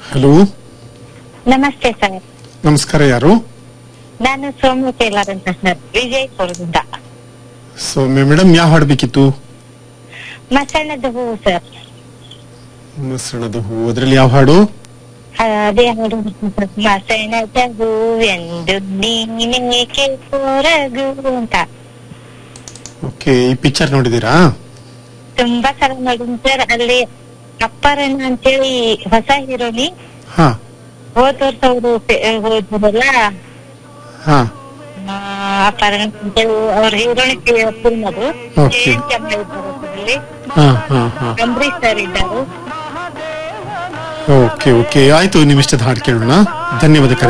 Hello ನಮಸ್ತೆ sir ನಮಸ್ಕಾರ ಯಾರು ನಾನು ಸೌಮ್ಯ ಟೇಲರ್ ಅಂತ ಸರ್ ವಿಜಯಪುರದಿಂದ ಸೌಮ್ಯ ಮೇಡಮ್ ಯಾವ ಹಾಡು ಬೇಕಿತ್ತು ಮಸಣದ ಹೂವು ಸರ್ ಮಸಣದ ಹೂ ಅದ್ರಲ್ಲಿ ಯಾವ ಹಾಡು ಅದೇ ಹಾಡು ಮಸಣದ ಹೂವೆಂದು ನೀನೇಕೆ ಕೊರಗು ಅಂತ ಓಕೆ ಈ ಪಿಕ್ಚರ್ ನೋಡಿದೀರಾ ತುಂಬಾ ಸಲ ನೋಡಿದ್ವಿ ಸರ್ ಅಲ್ಲಿ ಅಪ್ಪರಣ್ಣ ಅಂತೇಳಿ ಹೊಸ ಹೀರೋನಿ ಹಾ ಹೋದ್ ವರ್ಷ ಅವರು ಹೋದ್ರಲ್ಲ ಹಾ ಆ, ಅಪ್ಪರಣ್ಣ ಅಂತೇಳಿ ಅವ್ರ ಹೀರೋನಿ ಫಿಲ್ಮ್ ಅದು Okay. ಏನ್ ಚೆನ್ನಾಗಿದ್ದಾರೆ ಅದ್ರಲ್ಲಿ. ಹಾ ಹಾ ಹಾ ಅಂಬರೀಶ್ ಸರ್ ಇದ್ದಾರೆ ಓಕೆ ಓಕೆ ಆಯ್ತು ನಿಮ್ ಇಷ್ಟದ ಹಾಡು ಕೇಳೋಣ ಧನ್ಯವಾದ ಕರೆ